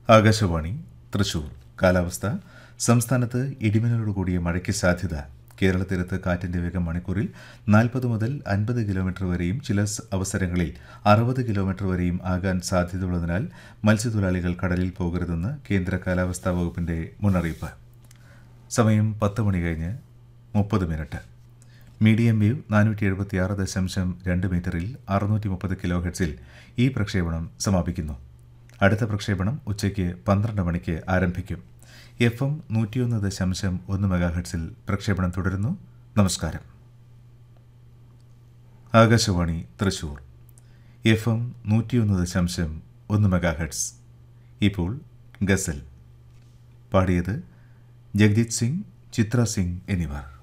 ആകാശവാണി തൃശൂർ കാലാവസ്ഥ സംസ്ഥാനത്ത് ഇടിമിന്നലോട് കൂടിയ മഴയ്ക്ക് സാധ്യത കേരള തീരത്ത് കാറ്റിന്റെ വേഗം മണിക്കൂറിൽ നാൽപ്പത് മുതൽ അൻപത് കിലോമീറ്റർ വരെയും ചില സ് അവസരങ്ങളിൽ അറുപത് കിലോമീറ്റർ വരെയും ആകാൻ സാധ്യതയുള്ളതിനാൽ മത്സ്യത്തൊഴിലാളികൾ കടലിൽ പോകരുതെന്ന് കേന്ദ്ര കാലാവസ്ഥാ വകുപ്പിന്റെ മുന്നറിയിപ്പ് സമയം പത്ത് മണി കഴിഞ്ഞ് മുപ്പത് മിനിറ്റ് മീഡിയം വേവ് നാനൂറ്റി എഴുപത്തി ആറ് ദശാംശം രണ്ട് മീറ്ററിൽ അറുന്നൂറ്റി മുപ്പത് കിലോ ഹെഡ്സിൽ ഈ പ്രക്ഷേപണം സമാപിക്കുന്നു അടുത്ത പ്രക്ഷേപണം ഉച്ചയ്ക്ക് പന്ത്രണ്ട് മണിക്ക് ആരംഭിക്കും എഫ് എം നൂറ്റിയൊന്ന് ദശാംശം ഒന്ന് മെഗാ ഹെഡ്സിൽ പ്രക്ഷേപണം തുടരുന്നു നമസ്കാരം ആകാശവാണി തൃശൂർ എഫ് എം നൂറ്റിയൊന്ന് ദശാംശം ഒന്ന് മെഗാ ഹെഡ്സ് ഇപ്പോൾ ഗസൽ പാടിയത് ജഗ്ജിത് സിംഗ് ചിത്ര സിംഗ് എന്നിവർ